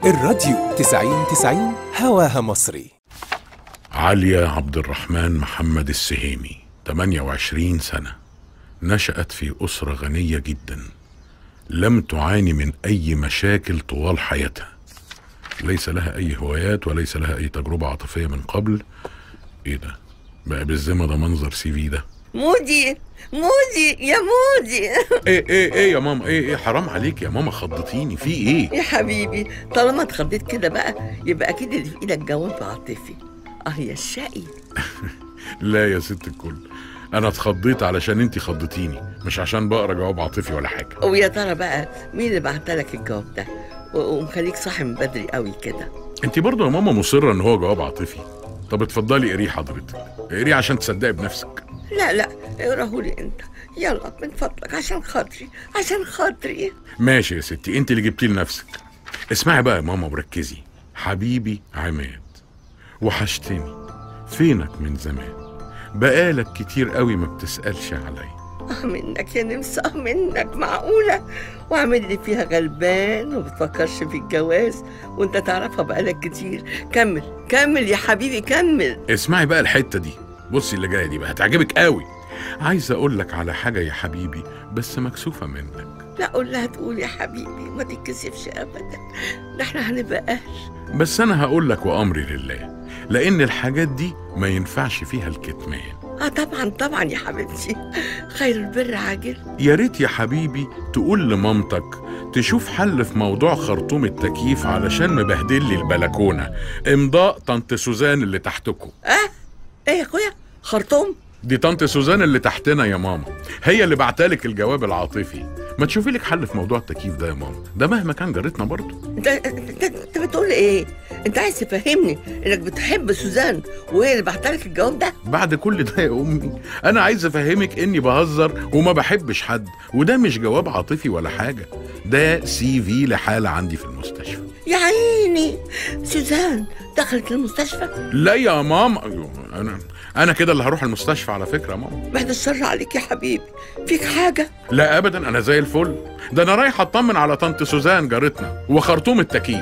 الراديو 90 90 هواها مصري عليا عبد الرحمن محمد السهيمي 28 سنة نشأت في أسرة غنية جدا لم تعاني من أي مشاكل طوال حياتها ليس لها أي هوايات وليس لها أي تجربة عاطفية من قبل إيه ده؟ بقى بالذمة ده منظر سي في ده مودي مودي يا مودي ايه ايه ايه يا ماما ايه ايه حرام عليك يا ماما خضتيني في ايه يا حبيبي طالما اتخضيت كده بقى يبقى اكيد اللي في ايدك جواب عاطفي اه يا الشقي لا يا ست الكل انا اتخضيت علشان انتي خضتيني مش عشان بقرا جواب عاطفي ولا حاجه ويا ترى بقى مين اللي بعتلك الجواب ده و- ومخليك صاحي من بدري قوي كده انتي برضه يا ماما مصره ان هو جواب عاطفي طب اتفضلي اقريه حضرتك اقريه عشان تصدقي بنفسك لا لا اقراهولي انت يلا من فضلك عشان خاطري عشان خاطري ماشي يا ستي انت اللي جبتيه لنفسك اسمعي بقى يا ماما وركزي حبيبي عماد وحشتني فينك من زمان بقالك كتير قوي ما بتسألش عليا اه منك يا نمس اه منك معقولة وعامل لي فيها غلبان وبتفكرش في الجواز وانت تعرفها بقالك كتير كمل كمل يا حبيبي كمل اسمعي بقى الحتة دي بصي اللي جاية دي بقى هتعجبك قوي عايز اقول لك على حاجة يا حبيبي بس مكسوفة منك لا قول لها تقول يا حبيبي ما تتكسفش ابدا ده احنا هنبقى اهل بس انا هقول لك وامري لله لان الحاجات دي ما ينفعش فيها الكتمان اه طبعا طبعا يا حبيبتي خير البر عاجل يا ريت يا حبيبي تقول لمامتك تشوف حل في موضوع خرطوم التكييف علشان مبهدل لي البلكونه امضاء طنط سوزان اللي تحتكم اه ايه يا اخويا خرطوم دي طنط سوزان اللي تحتنا يا ماما هي اللي بعتلك الجواب العاطفي ما تشوفي لك حل في موضوع التكييف ده يا ماما ده مهما كان جارتنا برضه انت انت, انت بتقول ايه انت عايز تفهمني انك بتحب سوزان وهي اللي بعتلك الجواب ده بعد كل ده يا امي انا عايز افهمك اني بهزر وما بحبش حد وده مش جواب عاطفي ولا حاجه ده سي في لحاله عندي في المستشفى يا عيني سوزان دخلت المستشفى لا يا ماما أيوة، انا انا كده اللي هروح المستشفى على فكره يا ماما بعد الشر عليك يا حبيبي فيك حاجة لا ابدا انا زي الفل ده انا رايح اطمن على طنط سوزان جارتنا وخرطوم التكييف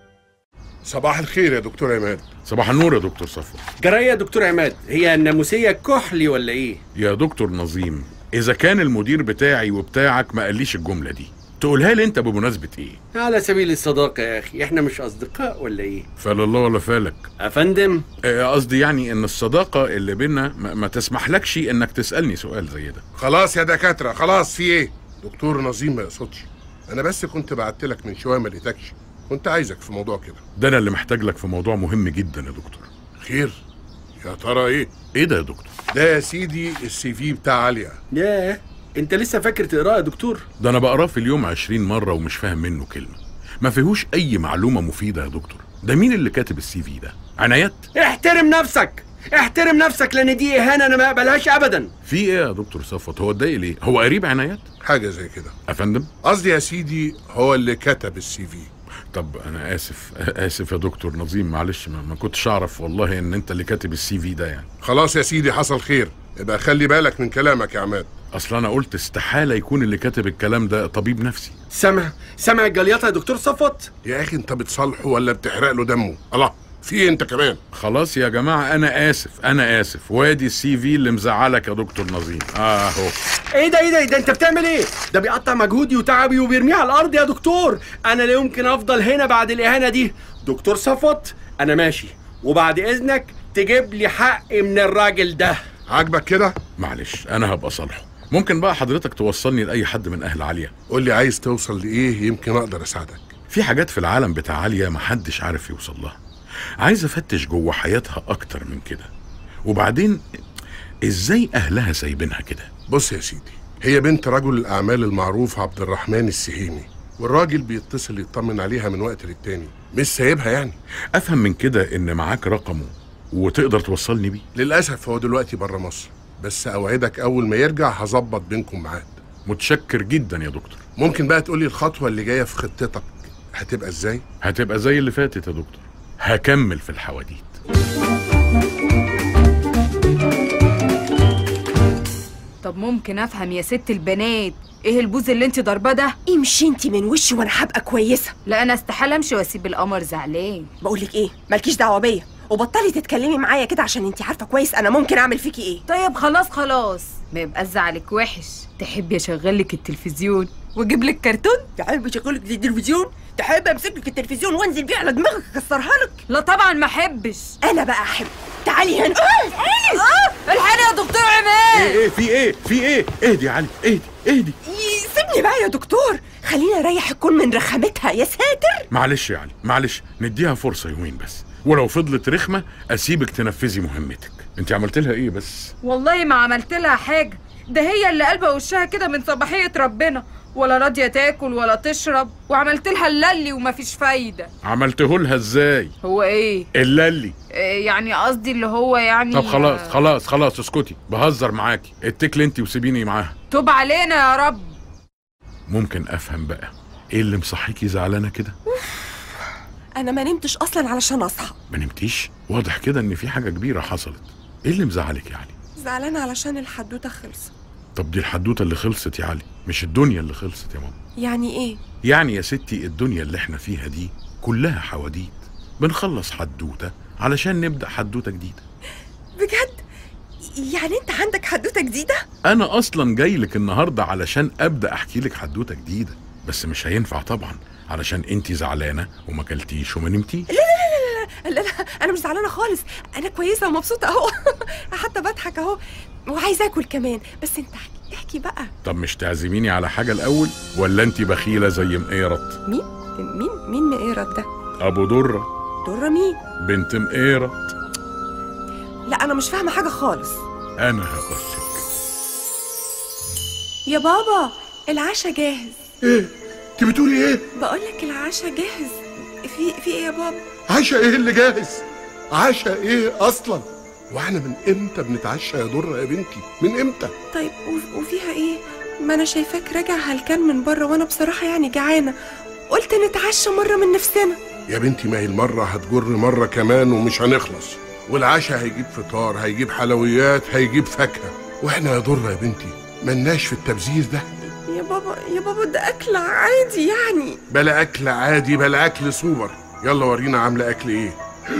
صباح الخير يا دكتور عماد صباح النور يا دكتور صفوت جرايه يا دكتور عماد هي الناموسيه كحلي ولا ايه يا دكتور نظيم اذا كان المدير بتاعي وبتاعك ما قاليش الجمله دي تقولها لي انت بمناسبه ايه على سبيل الصداقه يا اخي احنا مش اصدقاء ولا ايه فلا الله ولا فالك افندم آه، قصدي يعني ان الصداقه اللي بينا ما, ما تسمحلكش انك تسالني سؤال زي ده خلاص يا دكاتره خلاص في ايه دكتور نظيم ما يقصدش انا بس كنت بعت لك من شويه ما لقيتكش كنت عايزك في موضوع كده ده انا اللي محتاج لك في موضوع مهم جدا يا دكتور خير يا ترى ايه ايه ده يا دكتور ده يا سيدي السي في بتاع عليا ياه انت لسه فاكر تقراه يا دكتور ده انا بقراه في اليوم عشرين مرة ومش فاهم منه كلمة ما فيهوش اي معلومة مفيدة يا دكتور ده مين اللي كاتب السي في ده عنايات احترم نفسك احترم نفسك لان دي اهانه انا ما اقبلهاش ابدا في ايه يا دكتور صفوت هو اتضايق ليه هو قريب عنايات حاجه زي كده افندم قصدي يا سيدي هو اللي كتب السي في طب انا اسف اسف يا دكتور نظيم معلش ما, ما كنتش اعرف والله ان انت اللي كاتب السي في ده يعني خلاص يا سيدي حصل خير يبقى خلي بالك من كلامك يا عماد اصل انا قلت استحالة يكون اللي كاتب الكلام ده طبيب نفسي سامع سامع الجليطه يا دكتور صفوت يا اخي انت بتصالحه ولا بتحرق له دمه الله في ايه انت كمان خلاص يا جماعة انا اسف انا اسف وادي السي في اللي مزعلك يا دكتور نظيم اهو ايه ده ايه ده إيه ده انت بتعمل ايه ده بيقطع مجهودي وتعبي وبيرميه على الارض يا دكتور انا لا يمكن افضل هنا بعد الاهانه دي دكتور صفوت انا ماشي وبعد اذنك تجيب لي حقي من الراجل ده عاجبك كده معلش انا هبقى صالحه ممكن بقى حضرتك توصلني لاي حد من اهل عليا قول لي عايز توصل لايه يمكن اقدر اساعدك في حاجات في العالم بتاع عليا محدش عارف يوصل لها عايز افتش جوه حياتها اكتر من كده وبعدين ازاي اهلها سايبينها كده بص يا سيدي هي بنت رجل الأعمال المعروف عبد الرحمن السهيمي والراجل بيتصل يطمن عليها من وقت للتاني مش سايبها يعني افهم من كده ان معاك رقمه وتقدر توصلني بيه للأسف هو دلوقتي بره مصر بس أوعدك أول ما يرجع هظبط بينكم ميعاد متشكر جدا يا دكتور ممكن بقى تقولي الخطوة اللي جاية في خطتك هتبقى ازاي؟ هتبقى زي اللي فاتت يا دكتور هكمل في الحواديت طب ممكن افهم يا ست البنات ايه البوز اللي انت ضارباه ده امشي انت من وشي وانا هبقى كويسه لا انا استحاله امشي واسيب القمر زعلان بقول لك ايه مالكيش دعوه بيا وبطلي تتكلمي معايا كده عشان انت عارفه كويس انا ممكن اعمل فيكي ايه طيب خلاص خلاص ما يبقى زعلك وحش تحبي اشغل لك التلفزيون واجيب لك كرتون تحب اشغلك التلفزيون تحب امسك لك التلفزيون وانزل بيه على دماغك اكسرها لك لا طبعا ما احبش انا بقى احب تعالي هنا الحقني يا دكتور عماد ايه ايه في ايه في ايه اهدي يا علي اهدي اهدي سيبني بقى يا دكتور خليني اريح الكون من رخامتها يا ساتر معلش يا علي معلش نديها فرصه يومين بس ولو فضلت رخمه اسيبك تنفذي مهمتك انت عملت لها ايه بس والله ما عملت لها حاجه ده هي اللي قلبه وشها كده من صباحيه ربنا ولا راضيه تاكل ولا تشرب وعملت لها الللي ومفيش فايده عملته لها ازاي هو ايه اللي إيه يعني قصدي اللي هو يعني طب خلاص خلاص خلاص اسكتي بهزر معاكي اتكلي انت وسيبيني معاها توب علينا يا رب ممكن افهم بقى ايه اللي مصحيكي زعلانه كده انا ما نمتش اصلا علشان اصحى ما نمتيش واضح كده ان في حاجه كبيره حصلت ايه اللي مزعلك يا علي زعلانه علشان الحدوته خلصت طب دي الحدوته اللي خلصت يا علي مش الدنيا اللي خلصت يا ماما يعني ايه يعني يا ستي الدنيا اللي احنا فيها دي كلها حواديت بنخلص حدوته علشان نبدا حدوته جديده بجد يعني انت عندك حدوته جديده انا اصلا جاي لك النهارده علشان ابدا احكي لك حدوته جديده بس مش هينفع طبعا علشان انت زعلانه وما كلتيش وما نمتيش لا لا انا مش زعلانه خالص انا كويسه ومبسوطه اهو حتى بضحك اهو وعايزه اكل كمان بس انت احكي, احكي بقى طب مش تعزميني على حاجه الاول ولا انت بخيله زي مقيرط مين مين مين مقيرت ده ابو دره دره مين بنت مقيرط لا انا مش فاهمه حاجه خالص انا هقول لك يا بابا العشاء جاهز ايه انت بتقولي ايه بقول لك العشاء جاهز في في ايه يا بابا عشاء ايه اللي جاهز عشاء ايه اصلا واحنا من امتى بنتعشى يا دره يا بنتي من امتى طيب و- وفيها ايه ما انا شايفاك راجع هلكان من بره وانا بصراحه يعني جعانه قلت نتعشى مره من نفسنا يا بنتي ما هي المرة هتجر مرة كمان ومش هنخلص والعشاء هيجيب فطار هيجيب حلويات هيجيب فاكهة واحنا يا ضرة يا بنتي ملناش في التبذير ده يا بابا يا بابا ده اكل عادي يعني بلا أكل عادي بلا أكل سوبر يلا ورينا عاملة أكل إيه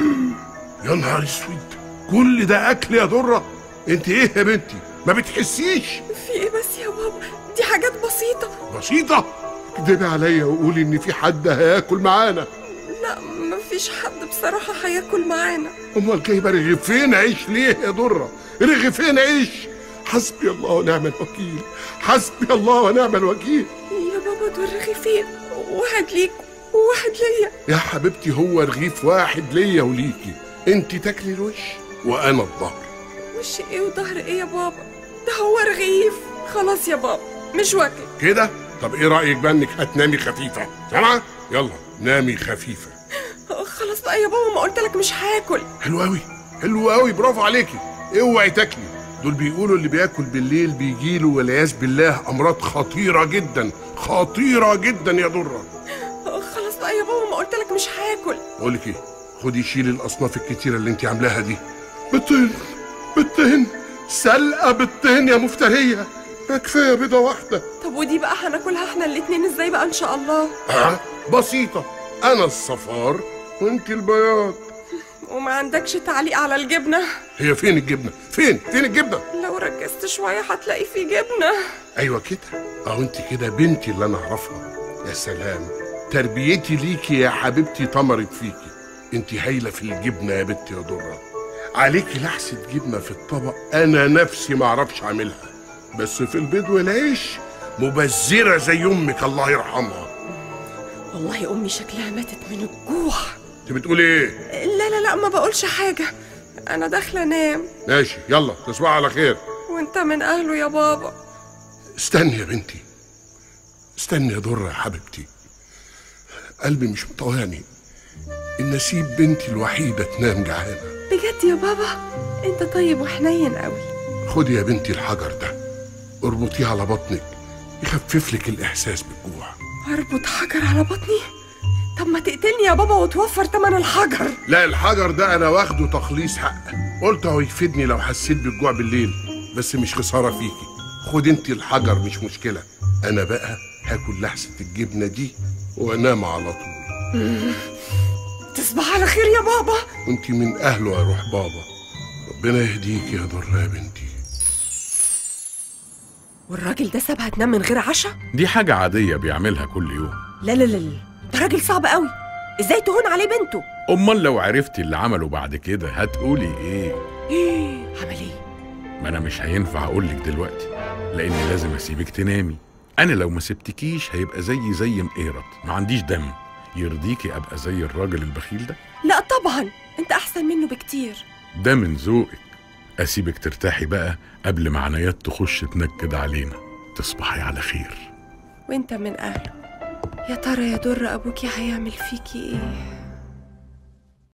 يا نهار اسود كل ده أكل يا ضرة انت إيه يا بنتي ما بتحسيش في ايه بس يا بابا دي حاجات بسيطه بسيطة كدبي عليا وقولي إن في حد هياكل معانا لا مفيش حد بصراحه هياكل معانا امال جايبه رغيفين عيش ليه يا دره رغيفين عيش حسبي الله ونعم الوكيل حسبي الله ونعم الوكيل يا بابا دول رغيفين واحد ليك وواحد ليا يا حبيبتي هو رغيف واحد ليا وليكي انت تاكلي الوش وانا الظهر وش ايه وظهر ايه يا بابا ده هو رغيف خلاص يا بابا مش واكل كده طب ايه رايك بقى انك هتنامي خفيفه سامعه يلا نامي خفيفه خلاص بقى يا بابا ما قلت لك مش هاكل حلو قوي حلو قوي برافو عليكي اوعي تاكلي دول بيقولوا اللي بياكل بالليل بيجيله والعياذ بالله امراض خطيره جدا خطيره جدا يا دره خلاص بقى يا بابا ما قلت لك مش هاكل بقول لك ايه خدي شيلي الاصناف الكتيره اللي انت عاملاها دي بالطين بالطين سلقه بالطين يا مفتريه ما كفايه بيضه واحده طب ودي بقى هناكلها احنا الاتنين ازاي بقى ان شاء الله ها بسيطه انا الصفار وانت البياض وما عندكش تعليق على الجبنه هي فين الجبنه فين فين الجبنه لو ركزت شويه هتلاقي في جبنه ايوه كده اهو انت كده بنتي اللي انا اعرفها يا سلام تربيتي ليكي يا حبيبتي طمرت فيكي انت هايله في الجبنه يا بنتي يا دره عليكي لحسه جبنه في الطبق انا نفسي ما اعرفش اعملها بس في البيض والعيش مبذره زي امك الله يرحمها والله امي شكلها ماتت من الجوع انت بتقولي ايه لا لا لا ما بقولش حاجه انا داخله انام ماشي يلا تصبحي على خير وانت من اهله يا بابا استني يا بنتي استني يا دره يا حبيبتي قلبي مش مطوعني ان اسيب بنتي الوحيده تنام جعانه بجد يا بابا انت طيب وحنين قوي خدي يا بنتي الحجر ده اربطيه على بطنك يخفف لك الاحساس بالجوع اربط حجر على بطني طب ما تقتلني يا بابا وتوفر تمن الحجر لا الحجر ده انا واخده تخليص حق قلت هو يفيدني لو حسيت بالجوع بالليل بس مش خساره فيكي خد انت الحجر مش مشكله انا بقى هاكل لحسه الجبنه دي وانام على طول تصبح على خير يا بابا وانت من اهله يا روح بابا ربنا يهديك يا درة يا بنتي والراجل ده سابها تنام من غير عشاء دي حاجة عادية بيعملها كل يوم لا لا لا لا ده راجل صعب قوي ازاي تهون عليه بنته أمال لو عرفتي اللي عمله بعد كده هتقولي إيه؟ عمل ايه ما أنا مش هينفع أقولك دلوقتي لأني لازم أسيبك تنامي أنا لو ما سبتكيش هيبقى زي زي مقيرط ما عنديش دم يرضيكي أبقى زي الراجل البخيل ده؟ لا طبعا انت احسن منه بكتير ده من ذوقك أسيبك ترتاحي بقى قبل ما عنايات تخش تنكد علينا تصبحي على خير وانت من اهله يا ترى يا در ابوكي هيعمل فيكي ايه